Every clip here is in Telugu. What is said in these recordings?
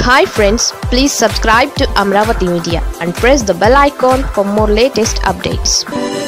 Hi friends please subscribe to Amaravati media and press the bell icon for more latest updates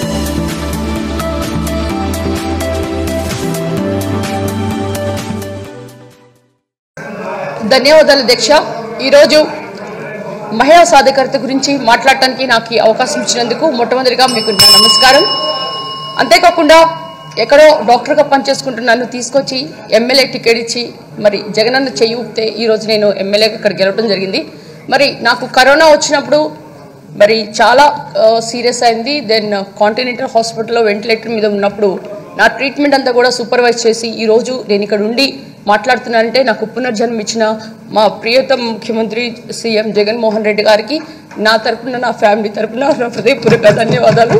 ధన్యవాదాలు దీక్ష ఈరోజు మహిళా సాధికారత గురించి మాట్లాడటానికి నాకు ఈ అవకాశం ఇచ్చినందుకు మొట్టమొదటిగా మీకు నా నమస్కారం అంతేకాకుండా ఎక్కడో డాక్టర్గా పనిచేసుకుంటున్న నన్ను తీసుకొచ్చి ఎమ్మెల్యే టికెట్ ఇచ్చి మరి జగనన్న చెయ్యి ఊపితే ఈరోజు నేను ఎమ్మెల్యేగా ఇక్కడ గెలవడం జరిగింది మరి నాకు కరోనా వచ్చినప్పుడు మరి చాలా సీరియస్ అయింది దెన్ కాంటినెంటల్ హాస్పిటల్లో వెంటిలేటర్ మీద ఉన్నప్పుడు నా ట్రీట్మెంట్ అంతా కూడా సూపర్వైజ్ చేసి ఈరోజు నేను ఇక్కడ ఉండి మాట్లాడుతున్నానంటే నాకు పునర్జన్మ ఇచ్చిన మా ప్రియతమ ముఖ్యమంత్రి సీఎం జగన్మోహన్ రెడ్డి గారికి నా తరపున నా ఫ్యామిలీ తరపున నా హృదయపూర్వక ధన్యవాదాలు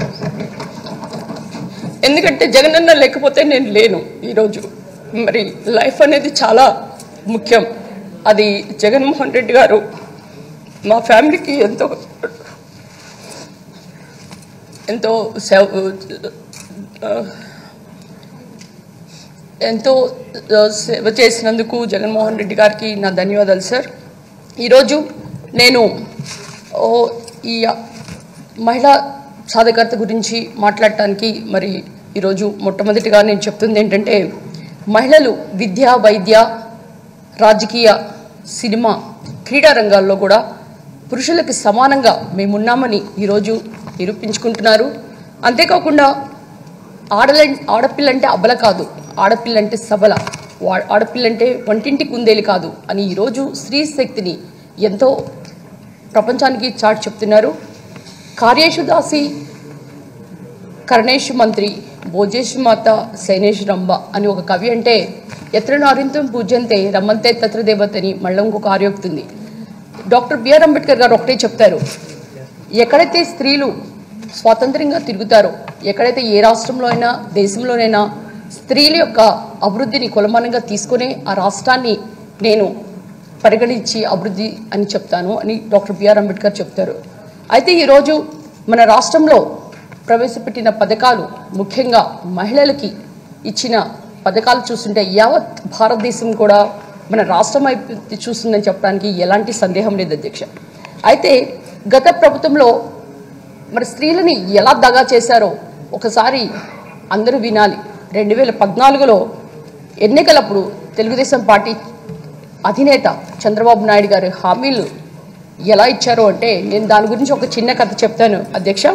ఎందుకంటే జగనన్న లేకపోతే నేను లేను ఈరోజు మరి లైఫ్ అనేది చాలా ముఖ్యం అది జగన్మోహన్ రెడ్డి గారు మా ఫ్యామిలీకి ఎంతో ఎంతో సేవ ఆ, ఎంతో ఆ, సేవ చేసినందుకు జగన్మోహన్ రెడ్డి గారికి నా ధన్యవాదాలు సార్ ఈరోజు నేను ఓ, ఈ మహిళా సాధికారత గురించి మాట్లాడటానికి మరి ఈరోజు మొట్టమొదటిగా నేను చెప్తుంది ఏంటంటే మహిళలు విద్య వైద్య రాజకీయ సినిమా క్రీడా రంగాల్లో కూడా పురుషులకి సమానంగా మేమున్నామని ఈరోజు నిరూపించుకుంటున్నారు అంతేకాకుండా ఆడల ఆడపిల్లంటే అబల కాదు ఆడపిల్లంటే సబల వా- ఆడపిల్లంటే వంటింటి కుందేలు కాదు అని ఈరోజు స్త్రీ శక్తిని ఎంతో ప్రపంచానికి చాటి చెప్తున్నారు కార్యేషు దాసి కర్ణేషు మంత్రి భోజేషు మాత శైనేషు రంభ అని ఒక కవి అంటే ఎత్ర నారింతం పూజ్యంతే రమ్మంతే తత్ర దేవతని మళ్ళీ ఇంకొక ఆర్యోక్తుంది డాక్టర్ బిఆర్ అంబేద్కర్ గారు ఒకటే చెప్తారు ఎక్కడైతే స్త్రీలు స్వాతంత్రంగా తిరుగుతారో ఎక్కడైతే ఏ రాష్ట్రంలో అయినా దేశంలోనైనా స్త్రీల యొక్క అభివృద్ధిని కులమానంగా తీసుకునే ఆ రాష్ట్రాన్ని నేను పరిగణించి అభివృద్ధి అని చెప్తాను అని డాక్టర్ బిఆర్ అంబేద్కర్ చెప్తారు అయితే ఈరోజు మన రాష్ట్రంలో ప్రవేశపెట్టిన పథకాలు ముఖ్యంగా మహిళలకి ఇచ్చిన పథకాలు చూస్తుంటే యావత్ భారతదేశం కూడా మన రాష్ట్రం వైపు చూస్తుందని చెప్పడానికి ఎలాంటి సందేహం లేదు అధ్యక్ష అయితే గత ప్రభుత్వంలో మరి స్త్రీలని ఎలా దగా చేశారో ఒకసారి అందరూ వినాలి రెండు వేల పద్నాలుగులో ఎన్నికలప్పుడు తెలుగుదేశం పార్టీ అధినేత చంద్రబాబు నాయుడు గారి హామీలు ఎలా ఇచ్చారో అంటే నేను దాని గురించి ఒక చిన్న కథ చెప్తాను అధ్యక్ష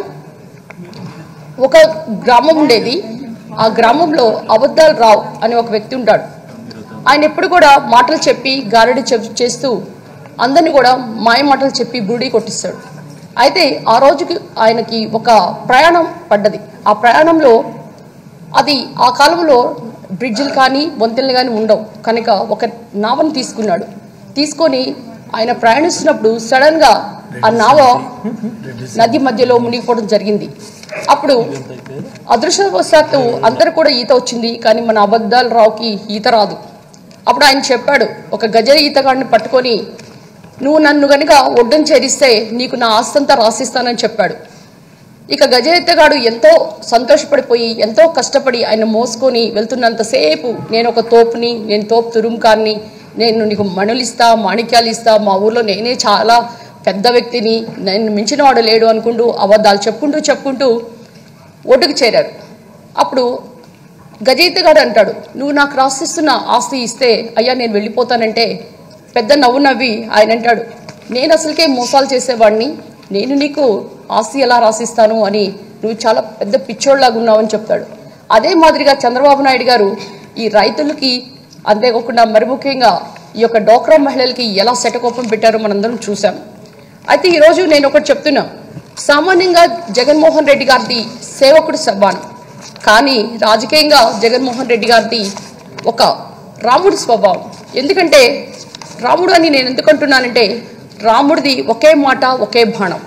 ఒక గ్రామం ఉండేది ఆ గ్రామంలో అబద్ధాలు రావు అనే ఒక వ్యక్తి ఉంటాడు ఆయన ఎప్పుడు కూడా మాటలు చెప్పి గారడి చెప్- చేస్తూ అందరిని కూడా మాయ మాటలు చెప్పి బుడి కొట్టిస్తాడు అయితే ఆ రోజుకి ఆయనకి ఒక ప్రయాణం పడ్డది ఆ ప్రయాణంలో అది ఆ కాలంలో బ్రిడ్జిలు కానీ వంతెనలు కానీ ఉండవు కనుక ఒక నావను తీసుకున్నాడు తీసుకొని ఆయన ప్రయాణిస్తున్నప్పుడు సడన్గా ఆ నావ నది మధ్యలో మునిగిపోవడం జరిగింది అప్పుడు అదృష్టవశాత్తు అందరు కూడా ఈత వచ్చింది కానీ మన అబద్ధాల రావుకి ఈత రాదు అప్పుడు ఆయన చెప్పాడు ఒక గజ ఈతగాడిని పట్టుకొని నువ్వు నన్ను గనుక ఒడ్డును చేరిస్తే నీకు నా ఆస్తంతా రాసిస్తానని చెప్పాడు ఇక గజ ఎత్తగాడు ఎంతో సంతోషపడిపోయి ఎంతో కష్టపడి ఆయన మోసుకొని వెళ్తున్నంతసేపు నేను ఒక తోపుని నేను తోపు తురుంకాన్ని నేను నీకు మణులు ఇస్తా మాణిక్యాలు ఇస్తా మా ఊర్లో నేనే చాలా పెద్ద వ్యక్తిని నేను మించిన వాడు లేడు అనుకుంటూ అబద్ధాలు చెప్పుకుంటూ చెప్పుకుంటూ ఒడ్డుకు చేరారు అప్పుడు గజయితగాడు అంటాడు నువ్వు నాకు రాసిస్తున్న ఆస్తి ఇస్తే అయ్యా నేను వెళ్ళిపోతానంటే పెద్ద నవ్వు నవ్వి ఆయన అంటాడు నేను అసలుకే మోసాలు చేసేవాడిని నేను నీకు ఆస్తి ఎలా రాసిస్తాను అని నువ్వు చాలా పెద్ద పిచ్చోళ్ళలాగా ఉన్నావని చెప్తాడు అదే మాదిరిగా చంద్రబాబు నాయుడు గారు ఈ రైతులకి అంతేకాకుండా మరి ముఖ్యంగా ఈ యొక్క డోక్రా మహిళలకి ఎలా శటకోపం పెట్టారో మనందరం చూసాం అయితే ఈరోజు నేను ఒకటి చెప్తున్నా సామాన్యంగా జగన్మోహన్ రెడ్డి గారిది సేవకుడు సమానం కానీ రాజకీయంగా జగన్మోహన్ రెడ్డి గారిది ఒక రాముడి స్వభావం ఎందుకంటే రాముడు అని నేను ఎందుకు అంటున్నానంటే రాముడిది ఒకే మాట ఒకే బాణం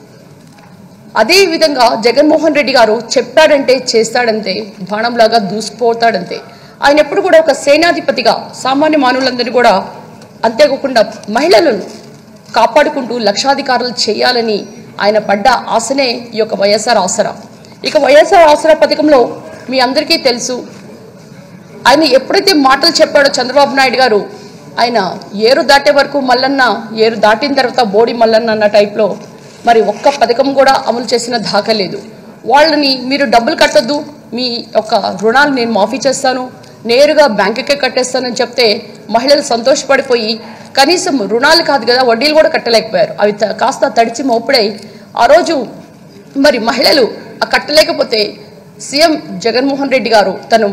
అదే విధంగా జగన్మోహన్ రెడ్డి గారు చెప్పాడంటే చేస్తాడంతే బాణంలాగా దూసిపోతాడంతే ఆయన ఎప్పుడు కూడా ఒక సేనాధిపతిగా సామాన్య మానవులందరినీ కూడా అంతేకాకుండా మహిళలను కాపాడుకుంటూ లక్షాధికారులు చేయాలని ఆయన పడ్డ ఆశనే ఈ యొక్క వైఎస్ఆర్ ఆసరా ఇక వైఎస్ఆర్ ఆసరా పథకంలో మీ అందరికీ తెలుసు ఆయన ఎప్పుడైతే మాటలు చెప్పాడో చంద్రబాబు నాయుడు గారు ఆయన ఏరు దాటే వరకు మల్లన్న ఏరు దాటిన తర్వాత బోడి మల్లన్న అన్న టైప్లో మరి ఒక్క పథకం కూడా అమలు చేసిన దాఖ లేదు వాళ్ళని మీరు డబ్బులు కట్టొద్దు మీ యొక్క రుణాలు నేను మాఫీ చేస్తాను నేరుగా బ్యాంకుకే కట్టేస్తానని చెప్తే మహిళలు సంతోషపడిపోయి కనీసం రుణాలు కాదు కదా వడ్డీలు కూడా కట్టలేకపోయారు అవి త- కాస్త తడిచి మోపుడై ఆ రోజు మరి మహిళలు ఆ కట్టలేకపోతే సీఎం జగన్మోహన్ రెడ్డి గారు తను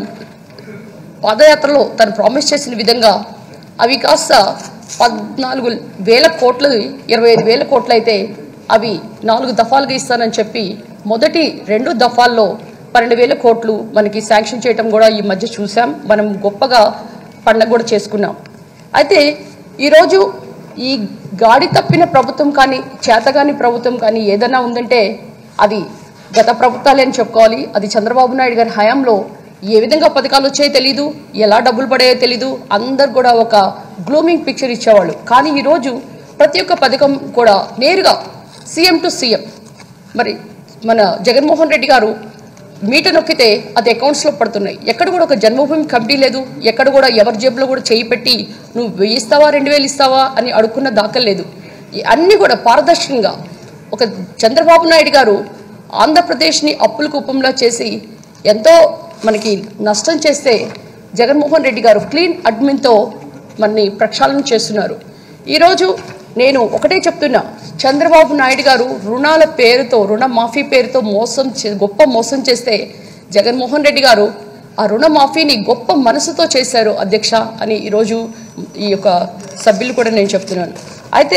పాదయాత్రలో తను ప్రామిస్ చేసిన విధంగా అవి కాస్త పద్నాలుగు వేల కోట్లు ఇరవై ఐదు వేల కోట్లు అయితే అవి నాలుగు దఫాలుగా ఇస్తానని చెప్పి మొదటి రెండు దఫాల్లో పన్నెండు వేల కోట్లు మనకి శాంక్షన్ చేయటం కూడా ఈ మధ్య చూసాం మనం గొప్పగా పండగ కూడా చేసుకున్నాం అయితే ఈరోజు ఈ గాడి తప్పిన ప్రభుత్వం కానీ చేతగాని ప్రభుత్వం కానీ ఏదైనా ఉందంటే అది గత ప్రభుత్వాలే అని చెప్పుకోవాలి అది చంద్రబాబు నాయుడు గారి హయాంలో ఏ విధంగా పథకాలు వచ్చాయో తెలీదు ఎలా డబ్బులు పడాయో తెలీదు అందరు కూడా ఒక గ్లూమింగ్ పిక్చర్ ఇచ్చేవాళ్ళు కానీ ఈరోజు ప్రతి ఒక్క పథకం కూడా నేరుగా సీఎం టు సీఎం మరి మన జగన్మోహన్ రెడ్డి గారు మీట నొక్కితే అది అకౌంట్స్లో పడుతున్నాయి ఎక్కడ కూడా ఒక జన్మభూమి కమిటీ లేదు ఎక్కడ కూడా ఎవరి జేబులో కూడా చేయి పెట్టి నువ్వు వెయ్యి ఇస్తావా రెండు వేలు ఇస్తావా అని అడుక్కున్న దాఖలు లేదు ఈ అన్నీ కూడా పారదర్శకంగా ఒక చంద్రబాబు నాయుడు గారు ఆంధ్రప్రదేశ్ని అప్పుల కుప్పంలో చేసి ఎంతో మనకి నష్టం చేస్తే జగన్మోహన్ రెడ్డి గారు క్లీన్ అడ్మిన్తో మనని ప్రక్షాళన చేస్తున్నారు ఈరోజు నేను ఒకటే చెప్తున్నా చంద్రబాబు నాయుడు గారు రుణాల పేరుతో రుణ మాఫీ పేరుతో మోసం చే- గొప్ప మోసం చేస్తే జగన్మోహన్ రెడ్డి గారు ఆ రుణ మాఫీని గొప్ప మనసుతో చేశారు అధ్యక్ష అని ఈరోజు ఈ యొక్క సభ్యులు కూడా నేను చెప్తున్నాను అయితే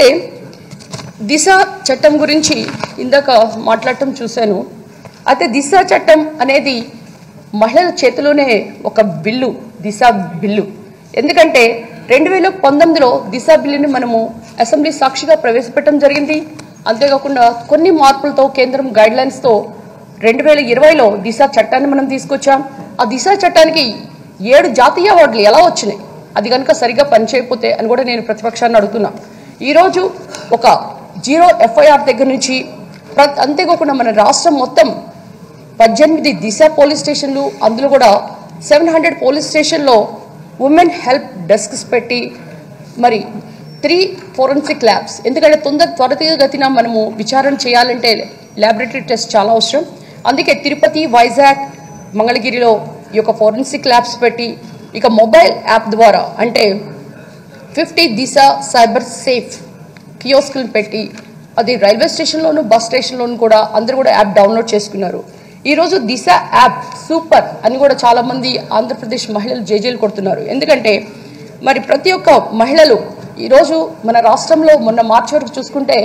దిశ చట్టం గురించి ఇందాక మాట్లాడటం చూశాను అయితే దిశ చట్టం అనేది మహిళల చేతిలోనే ఒక బిల్లు దిశ బిల్లు ఎందుకంటే రెండు వేల పంతొమ్మిదిలో దిశ బిల్లుని మనము అసెంబ్లీ సాక్షిగా ప్రవేశపెట్టడం జరిగింది అంతేకాకుండా కొన్ని మార్పులతో కేంద్రం గైడ్ లైన్స్తో రెండు వేల ఇరవైలో దిశ చట్టాన్ని మనం తీసుకొచ్చాం ఆ దిశ చట్టానికి ఏడు జాతీయ అవార్డులు ఎలా వచ్చినాయి అది కనుక సరిగ్గా పనిచేయకపోతే అని కూడా నేను ప్రతిపక్షాన్ని అడుగుతున్నా ఈరోజు ఒక జీరో ఎఫ్ఐఆర్ దగ్గర నుంచి ప్ర- అంతేకాకుండా మన రాష్ట్రం మొత్తం పద్దెనిమిది దిశ పోలీస్ స్టేషన్లు అందులో కూడా సెవెన్ హండ్రెడ్ పోలీస్ స్టేషన్లో ఉమెన్ హెల్ప్ డెస్క్స్ పెట్టి మరి త్రీ ఫోరెన్సిక్ ల్యాబ్స్ ఎందుకంటే తొందర త్వరితగతిన మనము విచారణ చేయాలంటే ల్యాబొరేటరీ టెస్ట్ చాలా అవసరం అందుకే తిరుపతి వైజాగ్ మంగళగిరిలో ఈ యొక్క ఫోరెన్సిక్ ల్యాబ్స్ పెట్టి ఇక మొబైల్ యాప్ ద్వారా అంటే ఫిఫ్టీ దిశ సైబర్ సేఫ్ కియోస్కులను పెట్టి అది రైల్వే స్టేషన్లోను బస్ స్టేషన్లోను కూడా అందరూ కూడా యాప్ డౌన్లోడ్ చేసుకున్నారు ఈరోజు దిశ యాప్ సూపర్ అని కూడా చాలామంది ఆంధ్రప్రదేశ్ మహిళలు జేజేలు కొడుతున్నారు ఎందుకంటే మరి ప్రతి ఒక్క మహిళలు ఈరోజు మన రాష్ట్రంలో మొన్న మార్చి వరకు చూసుకుంటే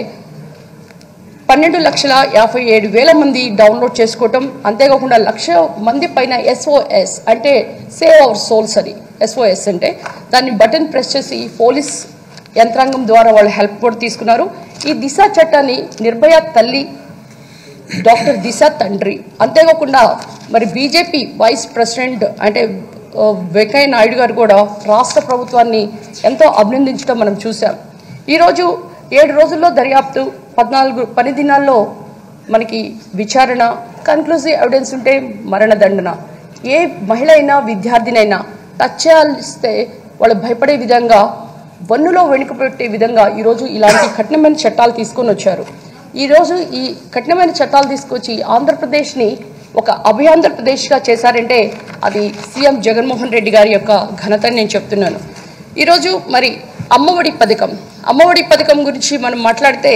పన్నెండు లక్షల యాభై ఏడు వేల మంది డౌన్లోడ్ చేసుకోవటం అంతేకాకుండా లక్ష మంది పైన ఎస్ఓఎస్ అంటే సేవ్ అవర్ సోల్స్ అని ఎస్ఓఎస్ అంటే దాన్ని బటన్ ప్రెస్ చేసి పోలీస్ యంత్రాంగం ద్వారా వాళ్ళు హెల్ప్ కూడా తీసుకున్నారు ఈ దిశ చట్టాన్ని నిర్భయ తల్లి డాక్టర్ దిశ తండ్రి అంతేకాకుండా మరి బీజేపీ వైస్ ప్రెసిడెంట్ అంటే ఆ, వెంకయ్య నాయుడు గారు కూడా రాష్ట్ర ప్రభుత్వాన్ని ఎంతో అభినందించడం మనం చూసాం ఈరోజు ఏడు రోజుల్లో దర్యాప్తు పద్నాలుగు పని దినాల్లో మనకి విచారణ కన్క్లూజివ్ ఎవిడెన్స్ ఉంటే మరణదండన ఏ మహిళ అయినా విద్యార్థినైనా టచ్ చేయాలిస్తే వాళ్ళు భయపడే విధంగా వన్నులో వెనుకబెట్టే విధంగా ఈరోజు ఇలాంటి కఠినమైన చట్టాలు తీసుకొని వచ్చారు ఈరోజు ఈ కఠినమైన చట్టాలు తీసుకొచ్చి ఆంధ్రప్రదేశ్ని ఒక అభయాంధ్రప్రదేశ్గా చేశారంటే అది సీఎం జగన్మోహన్ రెడ్డి గారి యొక్క ఘనత అని నేను చెప్తున్నాను ఈరోజు మరి అమ్మఒడి పథకం అమ్మఒడి పథకం గురించి మనం మాట్లాడితే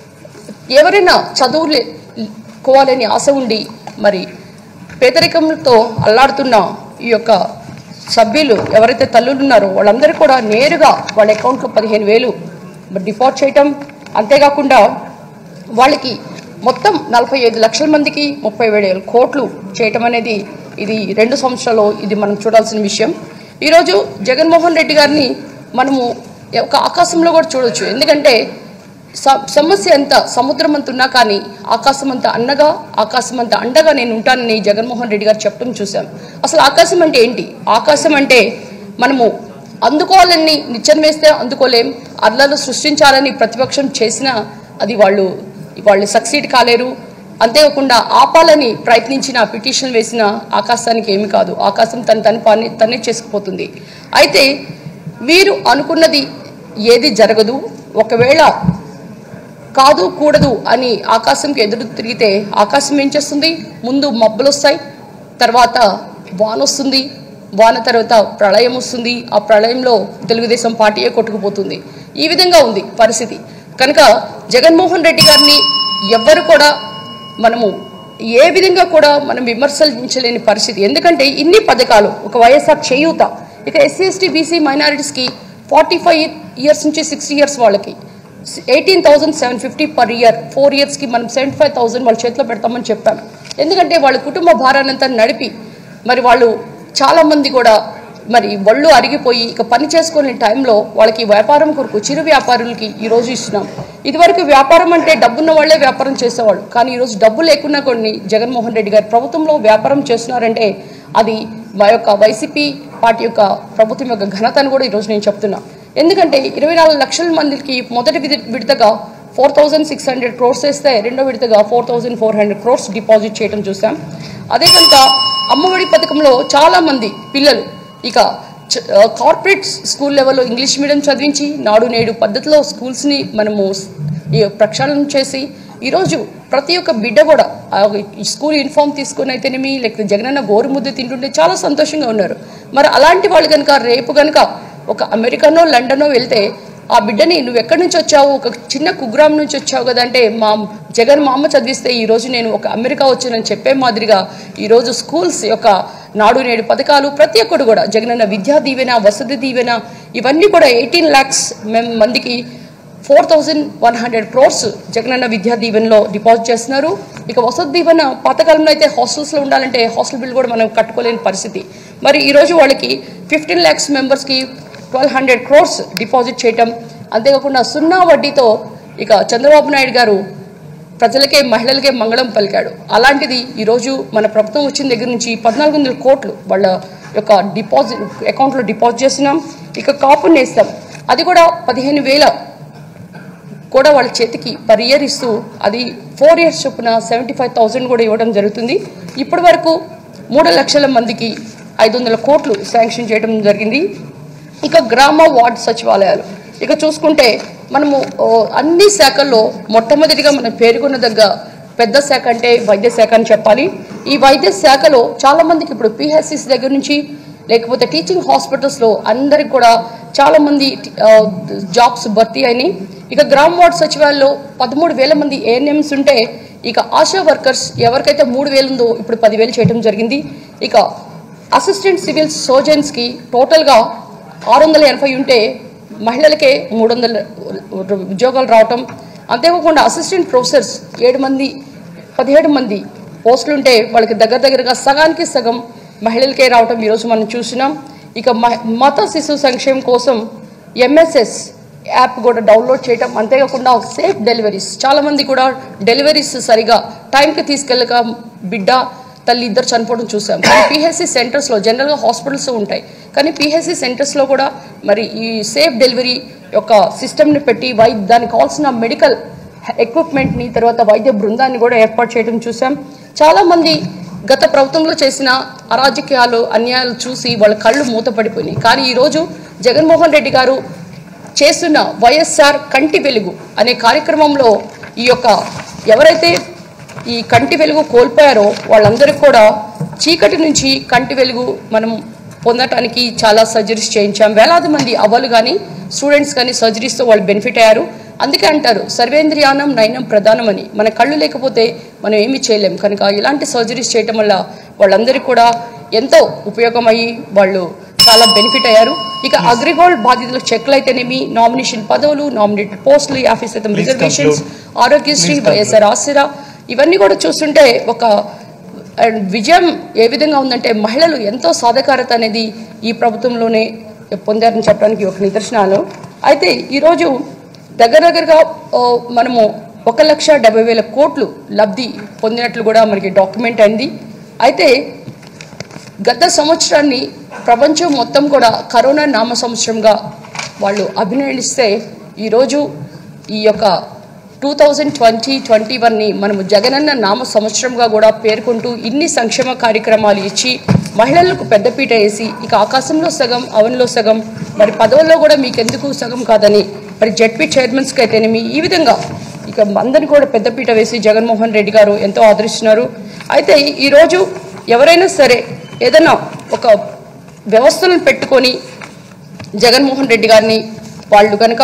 ఎవరైనా చదువులు కోవాలని ఆశ ఉండి మరి పేదరికంతో అల్లాడుతున్న ఈ యొక్క సభ్యులు ఎవరైతే తల్లులు ఉన్నారో వాళ్ళందరూ కూడా నేరుగా వాళ్ళ అకౌంట్లో పదిహేను వేలు డిపాజిట్ చేయటం అంతేకాకుండా వాళ్ళకి మొత్తం నలభై ఐదు లక్షల మందికి ముప్పై వేల కోట్లు చేయటం అనేది ఇది రెండు సంవత్సరాలు ఇది మనం చూడాల్సిన విషయం ఈరోజు జగన్మోహన్ రెడ్డి గారిని మనము ఒక ఆకాశంలో కూడా చూడొచ్చు ఎందుకంటే స- సమస్య ఎంత సముద్రం అంత ఉన్నా కానీ ఆకాశం అంత అన్నగా ఆకాశం అంత అండగా నేను ఉంటానని జగన్మోహన్ రెడ్డి గారు చెప్పడం చూశాం అసలు ఆకాశం అంటే ఏంటి ఆకాశం అంటే మనము అందుకోవాలని నిత్యం వేస్తే అందుకోలేం అల్లలు సృష్టించాలని ప్రతిపక్షం చేసినా అది వాళ్ళు వాళ్ళు సక్సీడ్ కాలేరు అంతేకాకుండా ఆపాలని ప్రయత్నించిన పిటిషన్ వేసిన ఆకాశానికి ఏమి కాదు ఆకాశం తన తన పని తనే చేసుకుపోతుంది అయితే వీరు అనుకున్నది ఏది జరగదు ఒకవేళ కాదు కూడదు అని ఆకాశంకి ఎదురు తిరిగితే ఆకాశం ఏం చేస్తుంది ముందు మబ్బులు వస్తాయి తర్వాత వాన వస్తుంది వాన తర్వాత ప్రళయం వస్తుంది ఆ ప్రళయంలో తెలుగుదేశం పార్టీయే కొట్టుకుపోతుంది ఈ విధంగా ఉంది పరిస్థితి కనుక జగన్మోహన్ రెడ్డి గారిని ఎవ్వరు కూడా మనము ఏ విధంగా కూడా మనం విమర్శించలేని పరిస్థితి ఎందుకంటే ఇన్ని పథకాలు ఒక వైఎస్ఆర్ చేయూత ఇక ఎస్సీ ఎస్టీ బీసీ మైనారిటీస్కి ఫార్టీ ఫైవ్ ఇయర్స్ నుంచి సిక్స్టీ ఇయర్స్ వాళ్ళకి eighteen thousand seven fifty per year four ఇయర్స్కి మనం సెవెంటీ ఫైవ్ థౌసండ్ వాళ్ళ చేతిలో పెడతామని చెప్పాం ఎందుకంటే వాళ్ళ కుటుంబ భారాన్నంతా నడిపి మరి వాళ్ళు చాలామంది కూడా మరి ఒళ్ళు అరిగిపోయి ఇక పని చేసుకునే టైంలో వాళ్ళకి వ్యాపారం కొరకు చిరు వ్యాపారులకి ఈరోజు ఇస్తున్నాం ఇదివరకు వ్యాపారం అంటే డబ్బున్న వాళ్ళే వ్యాపారం చేసేవాళ్ళు కానీ ఈరోజు డబ్బు లేకున్నా కొన్ని జగన్మోహన్ రెడ్డి గారు ప్రభుత్వంలో వ్యాపారం చేస్తున్నారంటే అది మా యొక్క వైసీపీ పార్టీ యొక్క ప్రభుత్వం యొక్క ఘనతను కూడా ఈరోజు నేను చెప్తున్నా ఎందుకంటే ఇరవై నాలుగు లక్షల మందికి మొదటి విడి- విడతగా four thousand six hundred crores వేస్తే రెండో విడతగా four thousand four hundred crores deposit చేయడం చూసాం అదే కనుక అమ్మఒడి పథకంలో చాలా మంది పిల్లలు ఇక చ- ఆ, కార్పొరేట్ స్కూల్ లెవెల్లో ఇంగ్లీష్ మీడియం చదివించి నాడు నేడు పద్ధతిలో స్కూల్స్ని మనము స్- ఈ ప్రక్షాళన చేసి ఈరోజు ప్రతి ఒక్క బిడ్డ కూడా ఆ ఈ స్కూల్ యూనిఫామ్ తీసుకుని అయితేనేమి లేకపోతే జగనన్న గోరు ముద్ద తింటుంటే చాలా సంతోషంగా ఉన్నారు మరి అలాంటి వాళ్ళు కనుక రేపు కనుక ఒక అమెరికానో లండనో వెళ్తే ఆ బిడ్డని నువ్వు ఎక్కడి నుంచి వచ్చావు ఒక చిన్న కుగ్రామం నుంచి వచ్చావు కదా అంటే మా జగన్ మా అమ్మ చదివిస్తే ఈ రోజు నేను ఒక అమెరికా వచ్చానని చెప్పే మాదిరిగా ఈరోజు స్కూల్స్ యొక్క నాడు నేడు పథకాలు ప్రతి ఒక్కడు కూడా జగనన్న విద్యా దీవెన వసతి దీవెన ఇవన్నీ కూడా ఎయిటీన్ ల్యాక్స్ మందికి four thousand one hundred crores Jagananna Vidya దీవెనలో డిపాజిట్ చేస్తున్నారు ఇక వసతి దీవెన పాతకాలంలో అయితే హాస్టల్స్లో ఉండాలంటే హాస్టల్ బిల్ కూడా మనం కట్టుకోలేని పరిస్థితి మరి ఈరోజు వాళ్ళకి ఫిఫ్టీన్ ల్యాక్స్ మెంబర్స్కి ట్వెల్వ్ హండ్రెడ్ క్రోర్స్ డిపాజిట్ చేయటం అంతేకాకుండా సున్నా వడ్డీతో ఇక చంద్రబాబు నాయుడు గారు ప్రజలకే మహిళలకే మంగళం పలికాడు అలాంటిది ఈరోజు మన ప్రభుత్వం వచ్చిన దగ్గర నుంచి పద్నాలుగు వందల కోట్లు వాళ్ళ యొక్క డిపాజిట్ అకౌంట్లో డిపాజిట్ చేస్తున్నాం ఇక కాపు నేస్తాం అది కూడా పదిహేను వేల కూడా వాళ్ళ చేతికి పర్ ఇయర్ ఇస్తూ అది ఫోర్ ఇయర్స్ చొప్పున సెవెంటీ ఫైవ్ థౌసండ్ కూడా ఇవ్వడం జరుగుతుంది ఇప్పటి వరకు మూడు లక్షల మందికి ఐదు వందల కోట్లు శాంక్షన్ చేయడం జరిగింది ఇక గ్రామ వార్డ్ సచివాలయాలు ఇక చూసుకుంటే మనము ఓ, అన్ని శాఖల్లో మొట్టమొదటిగా మనం పేర్కొనదగ్గ పెద్ద శాఖ అంటే వైద్య శాఖ అని చెప్పాలి ఈ వైద్య శాఖలో చాలా మందికి ఇప్పుడు పిహెచ్సిస్ దగ్గర నుంచి లేకపోతే టీచింగ్ హాస్పిటల్స్లో అందరికి కూడా చాలా మంది ఆ, జాబ్స్ భర్తీ అయినాయి ఇక గ్రామ వార్డ్ సచివాలయంలో పదమూడు వేల మంది ఏఎన్ఎంస్ ఉంటే ఇక ఆశా వర్కర్స్ ఎవరికైతే మూడు వేలు ఉందో ఇప్పుడు పదివేలు చేయడం జరిగింది ఇక అసిస్టెంట్ సివిల్ సర్జన్స్కి టోటల్గా ఆరు వందల ఎనభై ఉంటే మహిళలకే మూడు వందల ఉద్యోగాలు రావటం అంతేకాకుండా అసిస్టెంట్ ప్రొఫెసర్స్ ఏడు మంది పదిహేడు మంది పోస్టులు ఉంటే వాళ్ళకి దగ్గర దగ్గరగా సగానికి సగం మహిళలకే రావటం ఈరోజు మనం చూసినాం ఇక మ- మత శిశు సంక్షేమం కోసం ఎంఎస్ఎస్ యాప్ కూడా డౌన్లోడ్ చేయటం అంతేకాకుండా సేఫ్ డెలివరీస్ చాలా మంది కూడా డెలివరీస్ సరిగా టైంకి తీసుకెళ్ళక బిడ్డ తల్లి ఇద్దరు చనిపోవడం చూసాం కానీ పిహెచ్సి సెంటర్స్లో జనరల్గా హాస్పిటల్స్ ఉంటాయి కానీ పిహెచ్సి సెంటర్స్లో కూడా మరి ఈ సేఫ్ డెలివరీ యొక్క సిస్టమ్ని పెట్టి వై దానికి కావాల్సిన మెడికల్ ఎక్విప్మెంట్ని తర్వాత వైద్య బృందాన్ని కూడా ఏర్పాటు చేయడం చూసాం చాలామంది గత ప్రభుత్వంలో చేసిన అరాజకీయాలు అన్యాయాలు చూసి వాళ్ళ కళ్ళు మూతపడిపోయినాయి కానీ ఈరోజు జగన్మోహన్ రెడ్డి గారు చేస్తున్న వైఎస్ఆర్ కంటి వెలుగు అనే కార్యక్రమంలో ఈ యొక్క ఎవరైతే ఈ కంటి వెలుగు కోల్పోయారో వాళ్ళందరికీ కూడా చీకటి నుంచి కంటి వెలుగు మనం పొందటానికి చాలా సర్జరీస్ చేయించాం వేలాది మంది అవ్వలు కానీ స్టూడెంట్స్ కానీ సర్జరీస్తో వాళ్ళు బెనిఫిట్ అయ్యారు అందుకే అంటారు సర్వేంద్రియానం నయనం ప్రధానం అని మన కళ్ళు లేకపోతే మనం ఏమీ చేయలేం కనుక ఇలాంటి సర్జరీస్ చేయటం వల్ల వాళ్ళందరికీ కూడా ఎంతో ఉపయోగమయ్యి వాళ్ళు చాలా బెనిఫిట్ అయ్యారు ఇక అగ్రిగోల్డ్ బాధితులకు చెక్లు అయితేనేమి నామినేషన్ పదవులు నామినేటెడ్ పోస్టులు యాభై శాతం Please reservations conclude. Aarogyasri Please YSR Aasara ఇవన్నీ కూడా చూస్తుంటే ఒక అండ్ విజయం ఏ విధంగా ఉందంటే మహిళలు ఎంతో సాధికారత అనేది ఈ ప్రభుత్వంలోనే పొందారని చెప్పడానికి ఒక నిదర్శనాలు అయితే ఈరోజు దగ్గర దగ్గరగా ఓ, మనము ఒక లక్ష డెబ్బై వేల కోట్లు లబ్ధి పొందినట్లు కూడా మనకి డాక్యుమెంట్ అయింది అయితే గత సంవత్సరాన్ని ప్రపంచం మొత్తం కూడా కరోనా నామ సంవత్సరంగా వాళ్ళు అభినందిస్తే ఈరోజు ఈ యొక్క టూ థౌజండ్ ట్వంటీ ట్వంటీ వన్ని మనము జగనన్న నామ సంవత్సరంగా కూడా పేర్కొంటూ ఇన్ని సంక్షేమ కార్యక్రమాలు ఇచ్చి మహిళలకు పెద్దపీట వేసి ఇక ఆకాశంలో సగం అవన్లో సగం మరి పదవుల్లో కూడా మీకెందుకు సగం కాదని మరి జడ్పీ చైర్మన్స్కి అయితేనేమి ఈ విధంగా ఇక అందరిని కూడా పెద్దపీట వేసి జగన్మోహన్ రెడ్డి గారు ఎంతో ఆదరిస్తున్నారు అయితే ఈరోజు ఎవరైనా సరే ఏదైనా ఒక వ్యవస్థలను పెట్టుకొని జగన్మోహన్ రెడ్డి గారిని వాళ్ళు కనుక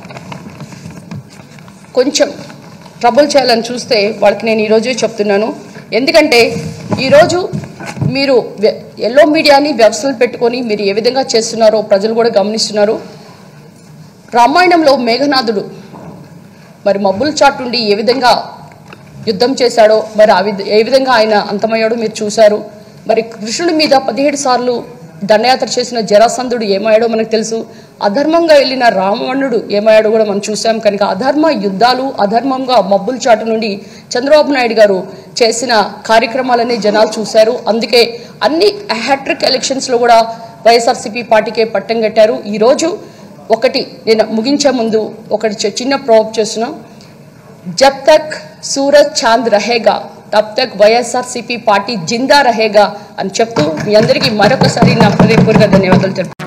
కొంచెం ట్రబుల్ చేయాలని చూస్తే వాళ్ళకి నేను ఈరోజు చెప్తున్నాను ఎందుకంటే ఈరోజు మీరు వె- ఎల్లో మీడియాని వ్యవస్థలు పెట్టుకొని మీరు ఏ విధంగా చేస్తున్నారో ప్రజలు కూడా గమనిస్తున్నారు రామాయణంలో మేఘనాథుడు మరి మబ్బుల చాటుండి ఏ విధంగా యుద్ధం చేశాడో మరి ఆ విధ ఏ విధంగా ఆయన అంతమయ్యాడో మీరు చూశారు మరి కృష్ణుడి మీద పదిహేడు సార్లు దండయాత్ర చేసిన జరాసంధుడు ఏమయ్యాడో మనకు తెలుసు అధర్మంగా వెళ్ళిన రావణుడు ఏమయ్యాడో కూడా మనం చూసాం కనుక అధర్మ యుద్ధాలు అధర్మంగా మబ్బుల చాటు నుండి చంద్రబాబు నాయుడు గారు చేసిన కార్యక్రమాలని జనాలు చూశారు అందుకే అన్ని హ్యాట్రిక్ ఎలక్షన్స్లో కూడా వైఎస్ఆర్సీపీ పార్టీకే పట్టం కట్టారు ఈరోజు ఒకటి నేను ముగించే ముందు ఒకటి చి- చిన్న ప్రోప్ చేస్తున్నాం जब तक सूरज चांद रहेगा తబ్ తక్ వైఎస్ఆర్సీపీ పార్టీ జిందా రహేగా అని చెప్తూ మీ అందరికీ మరొకసారి నా హృదయపూర్వక ధన్యవాదాలు తెలుపు